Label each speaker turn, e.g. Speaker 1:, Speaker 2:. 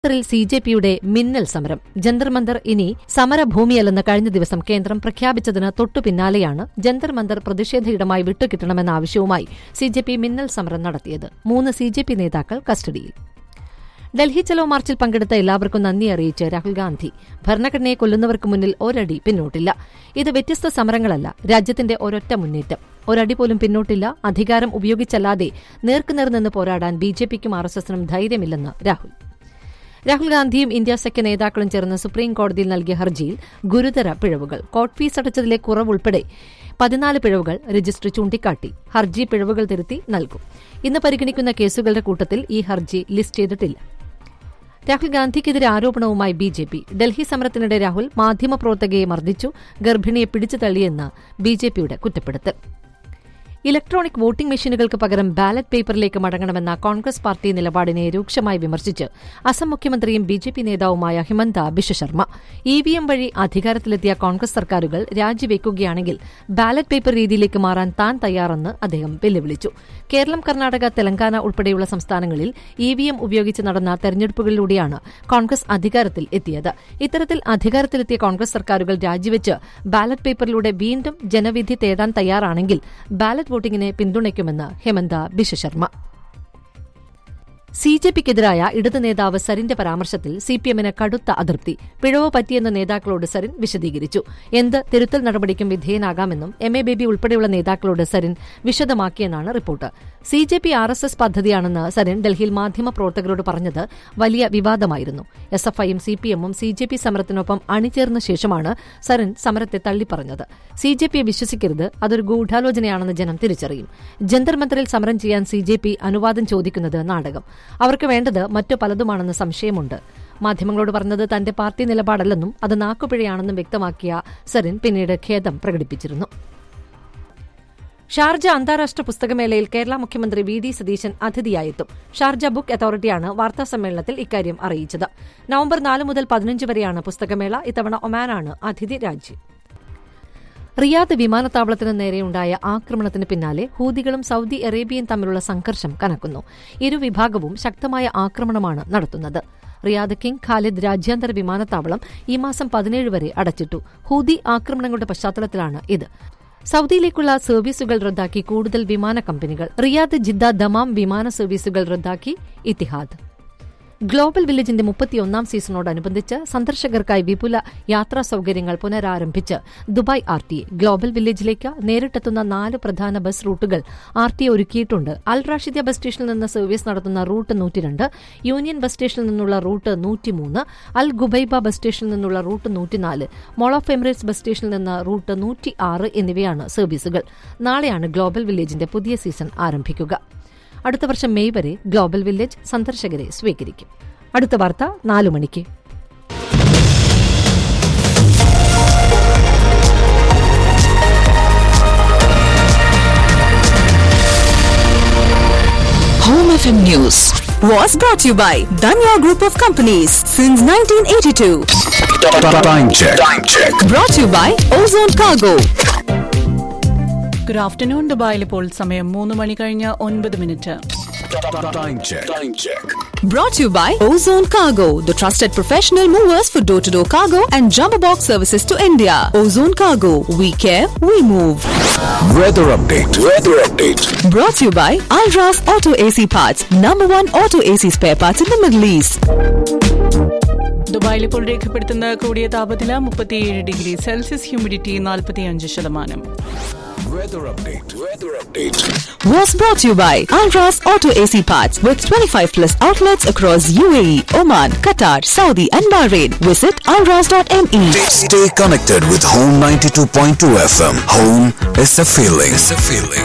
Speaker 1: ിൽ C J പിയുടെ മിന്നൽ സമരം ജന്തർ മന്ദർ ഇനി സമരഭൂമിയല്ലെന്ന് കഴിഞ്ഞ ദിവസം കേന്ദ്രം പ്രഖ്യാപിച്ചതിന് തൊട്ടു പിന്നാലെയാണ് ജന്തർ മന്ദർ പ്രതിഷേധ ഇടമായി വിട്ടുകിട്ടണമെന്ന ആവശ്യവുമായി സി ജെ പി മിന്നൽ സമരം നടത്തിയത് മൂന്ന് സി ജെ പി നേതാക്കൾ കസ്റ്റഡിയിൽ ഡൽഹി ചലോ മാർച്ചിൽ പങ്കെടുത്ത എല്ലാവർക്കും നന്ദി അറിയിച്ച് രാഹുൽ ഗാന്ധി ഭരണഘടനയെ കൊല്ലുന്നവർക്ക് മുന്നിൽ ഒരടി പിന്നോട്ടില്ല ഇത് വ്യത്യസ്ത സമരങ്ങളല്ല രാജ്യത്തിന്റെ ഒരൊറ്റ മുന്നേറ്റം ഒരടി പോലും പിന്നോട്ടില്ല അധികാരം ഉപയോഗിച്ചല്ലാതെ നേർക്കുനേർ നിന്ന് പോരാടാൻ ബി ജെ പിക്കും ആർ എസ് എസിനും ധൈര്യമില്ലെന്ന് രാഹുൽ രാഹുൽ ഗാന്ധിയും ഇന്ത്യ സഖ്യ നേതാക്കളും ചേർന്ന് സുപ്രീം കോടതിയിൽ നൽകിയ ഹർജിയിൽ ഗുരുതര പിഴവുകൾ കോർട്ട് ഫീസ് അടച്ചതിലെ കുറവ് ഉൾപ്പെടെ പതിനാല് പിഴവുകൾ രജിസ്ട്രി ചൂണ്ടിക്കാട്ടി ഹർജി പിഴവുകൾ തിരുത്തി നൽകും ഇന്ന് പരിഗണിക്കുന്ന കേസുകളുടെ കൂട്ടത്തിൽ ഈ ഹർജി ലിസ്റ്റ് ചെയ്തിട്ടില്ല രാഹുൽ ഗാന്ധിക്കെതിരെ ആരോപണവുമായി ബി ജെ പി ഡൽഹി സമരത്തിനിടെ രാഹുൽ മാധ്യമപ്രവർത്തകയെ മർദ്ദിച്ചു ഗർഭിണിയെ പിടിച്ചു തള്ളിയെന്ന് ബി ജെ പിയുടെ കുറ്റപ്പെടുത്തൽ ഇലക്ട്രോണിക് വോട്ടിംഗ് മെഷീനുകൾക്ക് പകരം ബാലറ്റ് പേപ്പറിലേക്ക് മടങ്ങണമെന്ന കോൺഗ്രസ് പാർട്ടി നിലപാടിനെ രൂക്ഷമായി വിമർശിച്ച് അസം മുഖ്യമന്ത്രിയും ബി ജെ പി നേതാവുമായ Himanta Biswa Sarma E V M വഴി അധികാരത്തിലെത്തിയ കോൺഗ്രസ് സർക്കാരുകൾ രാജിവെക്കുകയാണെങ്കിൽ ബാലറ്റ് പേപ്പർ രീതിയിലേക്ക് മാറാൻ താൻ തയ്യാറെന്ന് അദ്ദേഹം വെല്ലുവിളിച്ചു കേരളം കർണാടക തെലങ്കാന ഉൾപ്പെടെയുള്ള സംസ്ഥാനങ്ങളിൽ ഇ വി എം ഉപയോഗിച്ച് നടന്ന തെരഞ്ഞെടുപ്പുകളിലൂടെയാണ് കോൺഗ്രസ് അധികാരത്തിൽ എത്തിയത് ഇത്തരത്തിൽ അധികാരത്തിലെത്തിയ കോൺഗ്രസ് സർക്കാരുകൾ രാജിവെച്ച് ബാലറ്റ് പേപ്പറിലൂടെ വീണ്ടും ജനവിധി തേടാൻ തയ്യാറാണെങ്കിൽ ബാലറ്റ് വോട്ടിംഗിനെ പിന്തുണയ്ക്കുമെന്ന് ഹെമന്ത ബിശ്വ ശർമ്മ സി ജെ പിക്കെതിരായ ഇടതു നേതാവ് സരിന്റെ പരാമർശത്തിൽ സിപിഎമ്മിന് കടുത്ത അതൃപ്തി പിഴവ് പറ്റിയെന്ന നേതാക്കളോട് സരിൻ വിശദീകരിച്ചു എന്ത് തിരുത്തൽ നടപടിക്കും വിധേയനാകാമെന്നും എം എ ബേബി ഉൾപ്പെടെയുള്ള നേതാക്കളോട് സരിൻ വിശദമാക്കിയെന്നാണ് report C J P R S S പദ്ധതിയാണെന്ന് സരിൻ ഡൽഹിയിൽ മാധ്യമപ്രവർത്തകരോട് പറഞ്ഞത് വലിയ വിവാദമായിരുന്നു എസ് എഫ് ഐയും സി പി എമ്മും സി ജെ പി സമരത്തിനൊപ്പം അണിചേർന്ന ശേഷമാണ് സരിൻ സമരത്തെ തള്ളിപ്പറഞ്ഞത് സി ജെ പിയെ വിശ്വസിക്കരുത് അതൊരു ഗൂഢാലോചനയാണെന്ന് ജനം തിരിച്ചറിയും ജന്തർ മന്ദറിൽ സമരം ചെയ്യാൻ സി ജെ പി അനുവാദം ചോദിക്കുന്നത് നാടകം അവർക്ക് വേണ്ടത് മറ്റു പലതുമാണെന്ന് സംശയമുണ്ട് മാധ്യമങ്ങളോട് പറഞ്ഞത് തന്റെ പാർട്ടി നിലപാടല്ലെന്നും അത് നാക്കുപിഴയാണെന്നും വ്യക്തമാക്കിയ സരിൻ പിന്നീട് ഖേദം പ്രകടിപ്പിച്ചിരുന്നു ഷാർജ അന്താരാഷ്ട്ര പുസ്തകമേളയിൽ കേരള മുഖ്യമന്ത്രി വി ഡി സതീശൻ അതിഥിയായെത്തും ഷാർജ ബുക്ക് അതോറിറ്റിയാണ് വാർത്താസമ്മേളനത്തിൽ ഇക്കാര്യം അറിയിച്ചത് നവംബർ നാല് മുതൽ പതിനഞ്ച് വരെയാണ് പുസ്തകമേള ഇത്തവണ ഒമാനാണ് അതിഥി രാജ്യം റിയാദ് വിമാനത്താവളത്തിന് നേരെയുണ്ടായ ആക്രമണത്തിന് പിന്നാലെ ഹൂതികളും സൌദി അറേബ്യയും തമ്മിലുള്ള സംഘർഷം കനക്കുന്നു ഇരുവിഭാഗവും ശക്തമായ ആക്രമണമാണ് നടത്തുന്നത് റിയാദ് കിങ് ഖാലിദ് രാജ്യാന്തര വിമാനത്താവളം ഈ മാസം പതിനേഴ് വരെ അടച്ചിട്ടു ഹൂതി ആക്രമണങ്ങളുടെ പശ്ചാത്തലത്തിലാണ് ഇത് സൌദിയിലേക്കുള്ള സർവീസുകൾ റദ്ദാക്കി കൂടുതൽ വിമാന കമ്പനികൾ റിയാദ് ജിദ്ദ ദമാം വിമാന സർവീസുകൾ റദ്ദാക്കി ഇത്തിഹാദ് ഗ്ലോബൽ വില്ലേജിന്റെ മുപ്പത്തിയൊന്നാം സീസണോടനുബന്ധിച്ച് സന്ദർശകർക്കായി വിപുല യാത്രാ സൌകര്യങ്ങൾ പുനരാരംഭിച്ച് ദുബായ് ആർ ടി ഗ്ലോബൽ വില്ലേജിലേക്ക് നേരിട്ടെത്തുന്ന നാല് പ്രധാന ബസ് റൂട്ടുകൾ ആർ ടി ഒരുക്കിയിട്ടുണ്ട് അൽ റാഷിദ ബസ് സ്റ്റേഷനിൽ നിന്ന് സർവീസ് നടത്തുന്ന റൂട്ട് നൂറ്റിരണ്ട് യൂണിയൻ ബസ് സ്റ്റേഷനിൽ നിന്നുള്ള റൂട്ട് നൂറ്റിമൂന്ന് അൽ ഗുബൈബ ബസ് സ്റ്റേഷനിൽ നിന്നുള്ള റൂട്ട് നൂറ്റിനാല് മോൾ ഓഫ് എമിറേറ്റ്സ് ബസ് സ്റ്റേഷനിൽ നിന്ന് റൂട്ട് നൂറ്റി ആറ് എന്നിവയാണ് സർവീസുകൾ നാളെയാണ് ഗ്ലോബൽ വില്ലേജിന്റെ പുതിയ സീസൺ ആരംഭിക്കുക അടുത്ത വർഷം മെയ് വരെ ഗ്ലോബൽ വില്ലേജ് സന്ദർശകരെ സ്വീകരിക്കും അടുത്ത വാർത്ത നാലു മണിക്ക്
Speaker 2: Home FM News was brought to you by Danya Group of Companies since 1982.
Speaker 3: Time check. Time check.
Speaker 2: Brought to you by Ozone Cargo.
Speaker 4: Good afternoon ദുബായിൽ ഇപ്പോൾ സമയം മൂന്ന് മണി കഴിഞ്ഞ് ഒൻപത് minute
Speaker 3: Time check. Time check.
Speaker 2: Brought to you by Ozone Cargo, the trusted professional movers for door to door cargo and jumbo box services to India. Ozone Cargo, we care, we move.
Speaker 3: Weather update. Weather update.
Speaker 2: Brought to you by Alras Auto AC Parts, number one auto AC spare parts in the Middle East.
Speaker 4: ദുബായിൽ ഇപ്പോൾ രേഖപ്പെടുത്തുന്ന കൂടിയ താപനില മുപ്പത്തിയേഴ് degree Celsius humidity നാൽപ്പത്തിയഞ്ച് ശതമാനം
Speaker 3: Weather update. Weather update.
Speaker 2: was brought to you by Alras Auto AC Parts with 25 plus outlets across UAE, Oman, Qatar, Saudi, and Bahrain. Visit alras.me.
Speaker 3: Stay connected with Home 92.2 FM. Home is a feeling. It's a feeling.